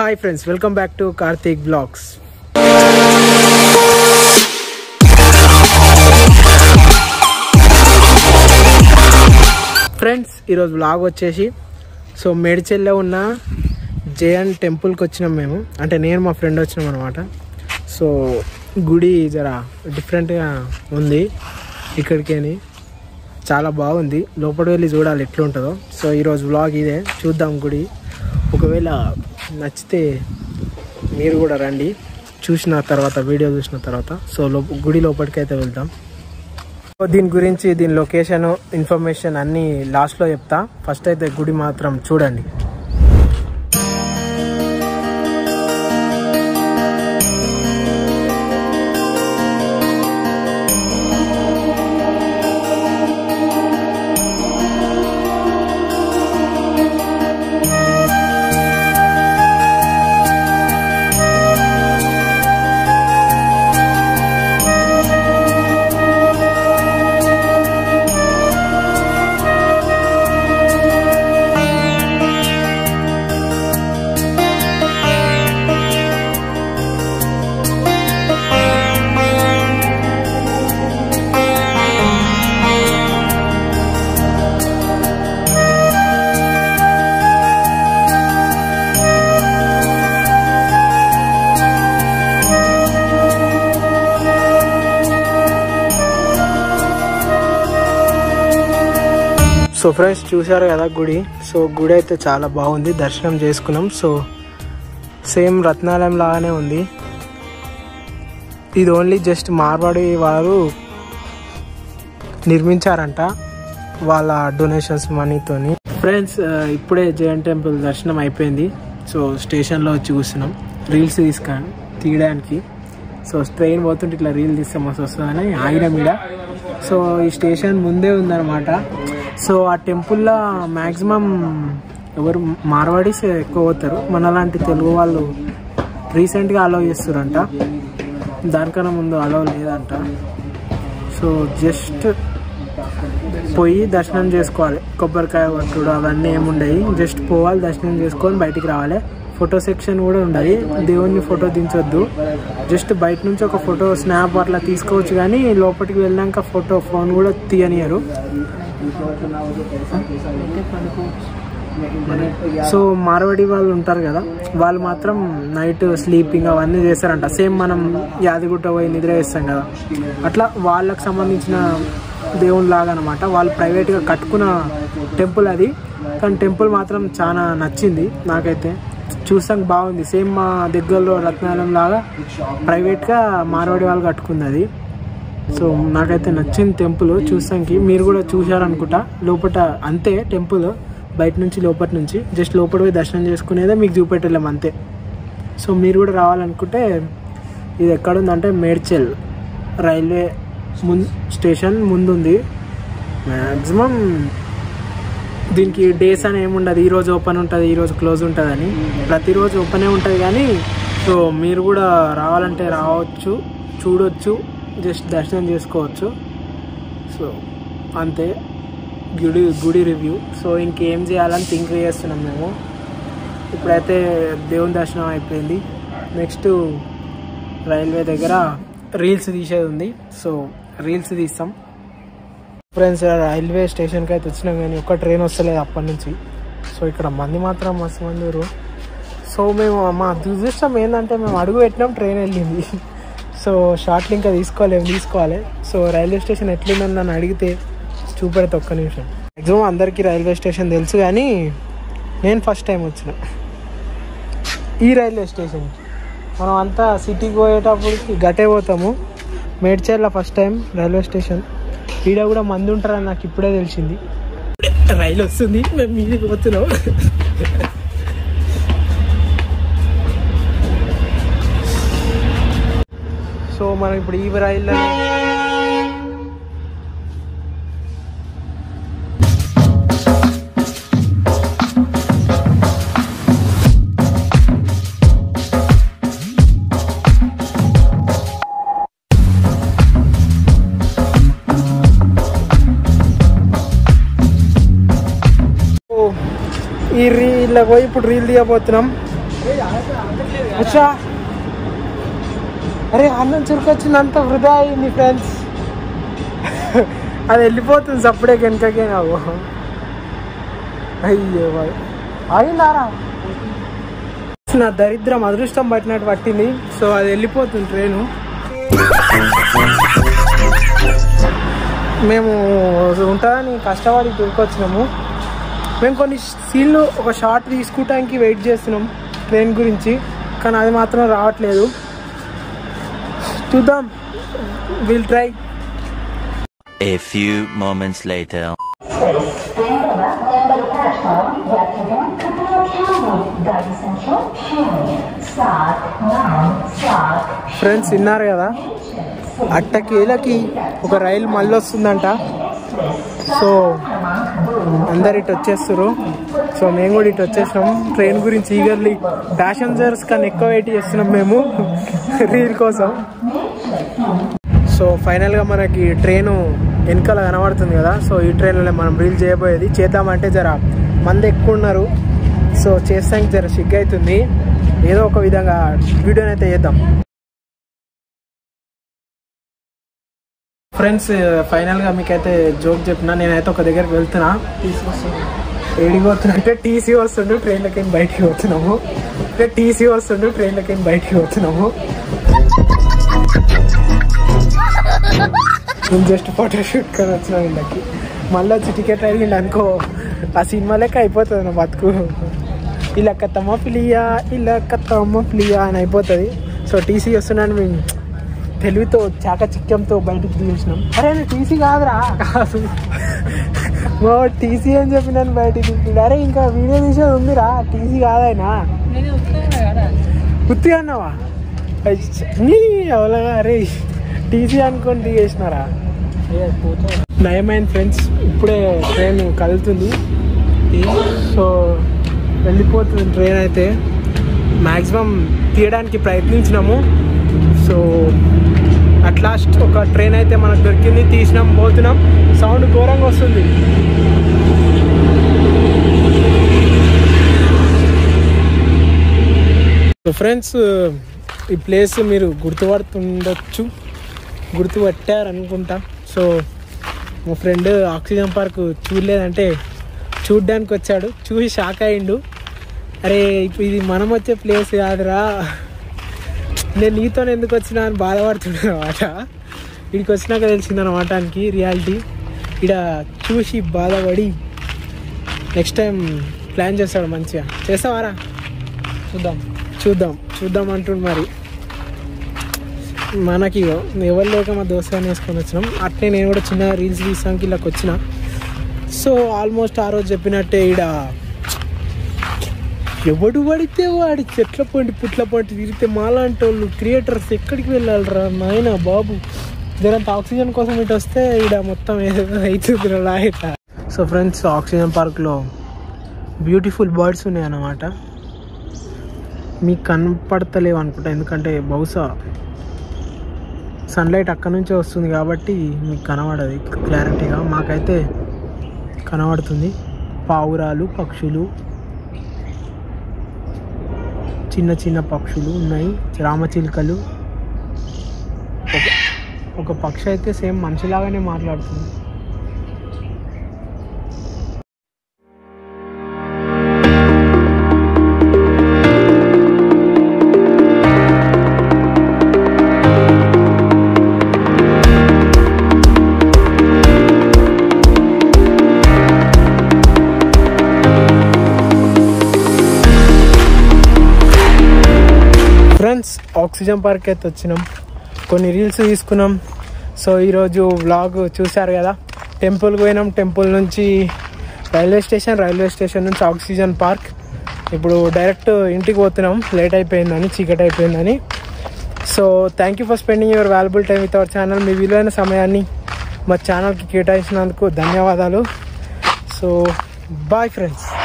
Hi friends welcome back to Karthik blogs friends ఈరోజు blog వచ్చేసి so మేడ్చెల్లో ఉన్న జేఎన్ టెంపుల్కి వచ్చినాం మేము అంటే నేను మా ఫ్రెండ్ వచ్చినాం అనమాట సో గుడి జర డిఫరెంట్గా ఉంది ఇక్కడికేని చాలా బాగుంది లోపల వెళ్ళి చూడాలి ఎట్లుంటుందో సో ఈరోజు బ్లాగ్ ఇదే చూద్దాం గుడి ఒకవేళ నచ్చితే మీరు కూడా రండి చూసిన తర్వాత వీడియో చూసిన తర్వాత సో లో గుడి లోపలికి అయితే వెళ్దాం సో దీని గురించి దీని లొకేషన్ ఇన్ఫర్మేషన్ అన్నీ లాస్ట్లో చెప్తా ఫస్ట్ అయితే గుడి మాత్రం చూడండి సో ఫ్రెండ్స్ చూసారు కదా గుడి సో గుడి అయితే చాలా బాగుంది దర్శనం చేసుకున్నాం సో సేమ్ రత్నాలయం లాగానే ఉంది ఇది ఓన్లీ జస్ట్ మార్వాడి వారు నిర్మించారంట వాళ్ళ డొనేషన్స్ మనీతోని ఫ్రెండ్స్ ఇప్పుడే జైన్ టెంపుల్ దర్శనం అయిపోయింది సో స్టేషన్లో వచ్చి కూర్చున్నాం రీల్స్ తీసుకా తీయడానికి సో ట్రైన్ పోతుంటే ఇట్లా రీల్ తీస్తే మస్తు వస్తుందని ఆగినాం ఈడ సో ఈ స్టేషన్ ముందే ఉందన్నమాట సో ఆ టెంపుల్లో మ్యాక్సిమం ఎవరు మార్వాడీస్ ఎక్కువ పోతారు మనలాంటి తెలుగు వాళ్ళు రీసెంట్గా అలౌ చేస్తారంట దానికన్నా ముందు అలౌ లేదంట సో జస్ట్ పోయి దర్శనం చేసుకోవాలి కొబ్బరికాయ కొట్టుడు అవన్నీ ఏముండయి జస్ట్ పోవాలి దర్శనం చేసుకొని బయటికి రావాలి ఫోటో సెక్షన్ కూడా ఉండదు దేవుణ్ణి ఫోటో దించొద్దు జస్ట్ బయట నుంచి ఒక ఫోటో స్నాప్ అట్లా తీసుకోవచ్చు కానీ లోపలికి వెళ్ళాక ఫోటో ఫోన్ కూడా తీయనియరు సో మార్వాడి వాళ్ళు ఉంటారు కదా వాళ్ళు మాత్రం నైట్ స్లీపింగ్ అవన్నీ చేస్తారంట సేమ్ మనం యాదగిరిగుట్ట పోయి నిద్ర చేస్తాం కదా అట్లా వాళ్ళకి సంబంధించిన దేవుని లాగా అనమాట వాళ్ళు ప్రైవేట్గా కట్టుకున్న టెంపుల్ అది కానీ టెంపుల్ మాత్రం చాలా నచ్చింది నాకైతే చూసాక బాగుంది సేమ్ మా దగ్గరలో రత్నాలయం లాగా ప్రైవేట్గా మార్వాడి వాళ్ళు కట్టుకుంది అది సో నాకైతే నచ్చింది టెంపుల్ చూసానికి మీరు కూడా చూశారనుకుంటా లోపల అంతే టెంపుల్ బయట నుంచి లోపటి నుంచి జస్ట్ లోపల పోయి దర్శనం చేసుకునేదే మీకు చూపెట్టలేము అంతే సో మీరు కూడా రావాలనుకుంటే ఇది ఎక్కడుందంటే మేడ్చెల్ రైల్వే ముం స్టేషన్ ముందుంది మ్యాక్సిమం దీనికి డేస్ అని ఏముండదు ఈ రోజు ఓపెన్ ఉంటుంది ఈ రోజు క్లోజ్ ఉంటుందని ప్రతిరోజు ఓపెనే ఉంటుంది కానీ సో మీరు కూడా రావాలంటే రావచ్చు చూడొచ్చు జస్ట్ దర్శనం చేసుకోవచ్చు సో అంతే గుడి గుడి రివ్యూ సో ఇంకేం చేయాలని థింక్ చేస్తున్నాం మేము ఇప్పుడైతే దేవుని దర్శనం అయిపోయింది నెక్స్ట్ రైల్వే దగ్గర రీల్స్ తీసేది ఉంది సో రీల్స్ తీస్తాం ఫ్రెండ్స్ రైల్వే స్టేషన్కి అయితే వచ్చినాం కానీ ఒక్క ట్రైన్ వస్తలేదు అప్పటి నుంచి సో ఇక్కడ మంది మాత్రం మస్తు మంది ఉన్నారు. సో మేము మా దురదృష్టం ఏంటంటే మేము అడుగు పెట్టినాం ట్రైన్ వెళ్ళింది సో షార్ట్లు ఇంకా తీసుకోలేము తీసుకోవాలి సో రైల్వే స్టేషన్ ఎట్లుందని నన్ను అడిగితే చూపెడితే ఒక్క నిమిషం మ్యాక్సిమం అందరికీ రైల్వే స్టేషన్ తెలుసు కానీ నేను ఫస్ట్ టైం వచ్చిన ఈ రైల్వే స్టేషన్ మనం అంతా సిటీకి పోయేటప్పటికి గటే పోతాము Medchal first time railway station ఈడ కూడా మంది ఉంటారని నాకు ఇప్పుడే తెలిసింది రైలు వస్తుంది మేము మీదికి పోతున్నాం సో మనం ఇప్పుడు ఈ రైల్లో ఈ రీల్ పోయి ఇప్పుడు రీల్ తీయబోతున్నాం అచ్చా అరే అన్నం చురుకొచ్చిందంత వృధా అయింది ఫ్రెండ్స్ అది వెళ్ళిపోతుంది అప్పుడే వెనకకే నాకు అయ్యో బాయ్ ఆగిందారా నా దరిద్రం అదృష్టం పట్టినట్టు పట్టింది సో అది వెళ్ళిపోతుంది ట్రైను మేము ఉంటుందని కష్టపడి దొరికొచ్చినాము మేము కొన్ని సీన్లు ఒక షార్ట్ తీసుకోవడానికి వెయిట్ చేస్తున్నాం ట్రైన్ గురించి కానీ అది మాత్రం రావట్లేదు చూద్దాం will try A few moments later. Friends విన్నారు కదా అట్టకేలకి ఒక రైలు మళ్ళీ వస్తుందంట సో అందరు ఇటు వచ్చేస్తారు సో మేము కూడా ఇటు వచ్చేసినాం ట్రైన్ గురించి ఈగర్లీ ప్యాసింజర్స్ కన్నా ఎక్కువ వెయిట్ చేస్తున్నాం మేము రీల్ కోసం సో ఫైనల్గా మనకి ట్రైన్ వెనకాల కనబడుతుంది కదా సో ఈ ట్రైన్లో మనం రీల్ చేయబోయేది చేద్దామంటే జర మంది ఎక్కువ ఉన్నారు సో చేస్తానికి జర సిగ్గు అవుతుంది ఏదో ఒక విధంగా వీడియోని అయితే చేద్దాం ఫ్రెండ్స్ ఫైనల్గా మీకైతే జోక్ చెప్పిన నేనైతే ఒక దగ్గరికి వెళ్తున్నా ఏడికి పోతున్నా అంటే టీసీ వస్తుండు ట్రైన్లకి బయటికి పోతున్నాము అంటే టీసీ వస్తుండు ట్రైన్లకి బయటికి పోతున్నాము నేను జస్ట్ ఫోటో షూట్ కొని వచ్చిన వీళ్ళకి మళ్ళీ వచ్చి టికెట్ అడిగిండు అనుకో ఆ సినిమా లెక్క అయిపోతుంది నా బతుకు ఇలా కత్తమ్మ పిలియా ఇలా కత్తమ్మ పిలియా అని అయిపోతుంది సో టీసీ వస్తున్నాను మేము తెలివితో చాకచిక్యంతో బయటకు తీసినాం అరే నేను టీసీ కాదురా కాదు మా టీసీ అని చెప్పి నన్ను బయటకు తీసిండు అరే ఇంకా వీడియో తీసేది ఉందిరా టీసీ కాదైనా గుర్తు అన్నావా నీ అవలగా అరే టీసీ అనుకొని తీసేసినారా నయమైన ఫ్రెండ్స్ ఇప్పుడే ట్రైన్ కలుతుంది సో వెళ్ళిపోతుంది ట్రైన్ అయితే మ్యాక్సిమం తీయడానికి ప్రయత్నించినాము సో అట్ లాస్ట్ ఒక ట్రైన్ అయితే మనకు దొరికింది తీసినాం పోతున్నాం సౌండ్ ఘోరంగా వస్తుంది సో ఫ్రెండ్స్ ఈ ప్లేస్ మీరు గుర్తుపడుతుండొచ్చు గుర్తుపట్టారు అనుకుంటా సో మా ఫ్రెండ్ ఆక్సిజన్ పార్క్ చూడలేదంటే చూడ్డానికి వచ్చాడు చూసి షాక్ అయిండు అరే ఇప్పుడు ఇది మనం వచ్చే ప్లేస్ కాదురా నేను నీతో ఎందుకు వచ్చినా అని బాధపడుతున్నాను అనమాట వీడికి వచ్చినాక తెలిసిందనమాట ఆయనకి రియాలిటీ ఇక్కడ చూసి బాధపడి నెక్స్ట్ టైం ప్లాన్ చేస్తాడు మంచిగా చేస్తావారా చూద్దాం చూద్దాం చూద్దాం అంటుండు మరి మనకి ఇగో ఎవరు లేక మా దోస్తాన్ని వేసుకొని వచ్చినాం అట్లే నేను కూడా చిన్న రీల్స్ తీసానికి ఇలాకి వచ్చిన సో ఆల్మోస్ట్ ఆ రోజు చెప్పినట్టే ఈడ ఎవడు పడితే వాడి చెట్ల పొంటి పుట్ల పొంటి తిరిగితే మాలాంటి వాళ్ళు క్రియేటర్స్ ఎక్కడికి వెళ్ళాలిరా నాయన బాబు జరంత ఆక్సిజన్ కోసం ఇటు వస్తే ఈడ మొత్తం ఏదో అవుతుంది రాయట సో ఫ్రెండ్స్ ఆక్సిజన్ పార్క్లో బ్యూటిఫుల్ బర్డ్స్ ఉన్నాయి అన్నమాట మీకు కనపడతలేవు అనుకుంటా ఎందుకంటే బహుశా సన్లైట్ అక్కడ నుంచే వస్తుంది కాబట్టి మీకు కనబడదు క్లారిటీగా మాకైతే కనబడుతుంది పావురాలు పక్షులు చిన్న చిన్న పక్షులు ఉన్నాయి రామచిలుకలు ఒక ఒక పక్షి అయితే సేమ్ మనిషిలాగానే మాట్లాడుతుంది ఫ్రెండ్స్ ఆక్సిజన్ పార్క్ అయితే వచ్చినాం కొన్ని రీల్స్ తీసుకున్నాం సో ఈరోజు వ్లాగ్ చూశారు కదా టెంపుల్కి పోయినాం టెంపుల్ నుంచి రైల్వే స్టేషన్ రైల్వే స్టేషన్ నుంచి ఆక్సిజన్ పార్క్ ఇప్పుడు డైరెక్ట్ ఇంటికి పోతున్నాం లేట్ అయిపోయిందని చీకటి అయిపోయిందని so thank you for spending your valuable time with our channel మీ విలువైన సమయాన్ని మా ఛానల్కి కేటాయించినందుకు ధన్యవాదాలు సో బాయ్ ఫ్రెండ్స్